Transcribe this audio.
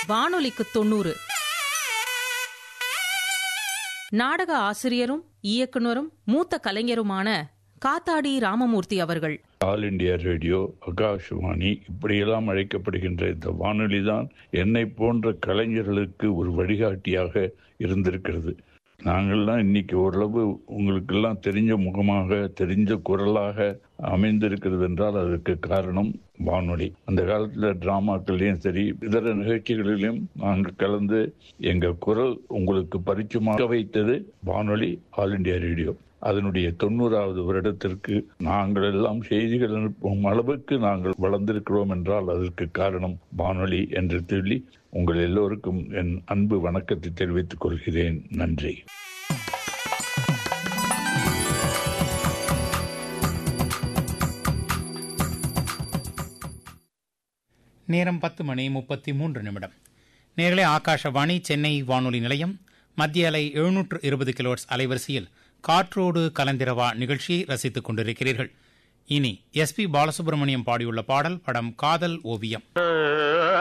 வானொலிக்கு தொண்ணூறு நாடக ஆசிரியரும் இயக்குனரும் மூத்த கலைஞருமான காத்தாடி ராமமூர்த்தி அவர்கள் ஆல் இண்டியா ரேடியோ ஆகாஷவாணி இப்படியெல்லாம் அழைக்கப்படுகின்ற இந்த வானொலி தான் என்னை போன்ற கலைஞர்களுக்கு ஒரு வழிகாட்டியாக இருந்திருக்கிறது நாங்கள்லாம் இன்னைக்கு ஓரளவு உங்களுக்கெல்லாம் தெரிஞ்ச முகமாக தெரிஞ்ச குரலாக அமைந்திருக்கிறது என்றால் அதற்கு காரணம் வானொலி அந்த காலத்துல டிராமாக்கள்லயும் சரி இதர நிகழ்ச்சிகளிலும் நாங்கள் கலந்து எங்க குரல் உங்களுக்கு பரிச்சயமாக வைத்தது வானொலி ஆல் இண்டியா ரேடியோ அதனுடைய தொண்ணூறாவது வருடத்திற்கு நாங்கள் எல்லாம் செய்திகள் அனுப்பும் அளவுக்கு நாங்கள் வளர்ந்திருக்கிறோம் என்றால் அதற்கு காரணம் வானொலி என்று சொல்லி உங்கள் எல்லோருக்கும் என் அன்பு வணக்கத்தை தெரிவித்துக் கொள்கிறேன் நன்றி நேரம் பத்து மணி முப்பத்தி மூன்று நிமிடம் நேர்களே ஆகாஷவாணி சென்னை வானொலி நிலையம் மத்திய அலை எழுநூற்று இருபது கிலோட்ஸ் அலைவரிசையில் காற்றோடு கலந்திரவா நிகழ்ச்சியை ரசித்துக் கொண்டிருக்கிறீர்கள் இனி எஸ் பி பாலசுப்ரமணியம் பாடியுள்ள பாடல் படம் காதல் ஓவியம்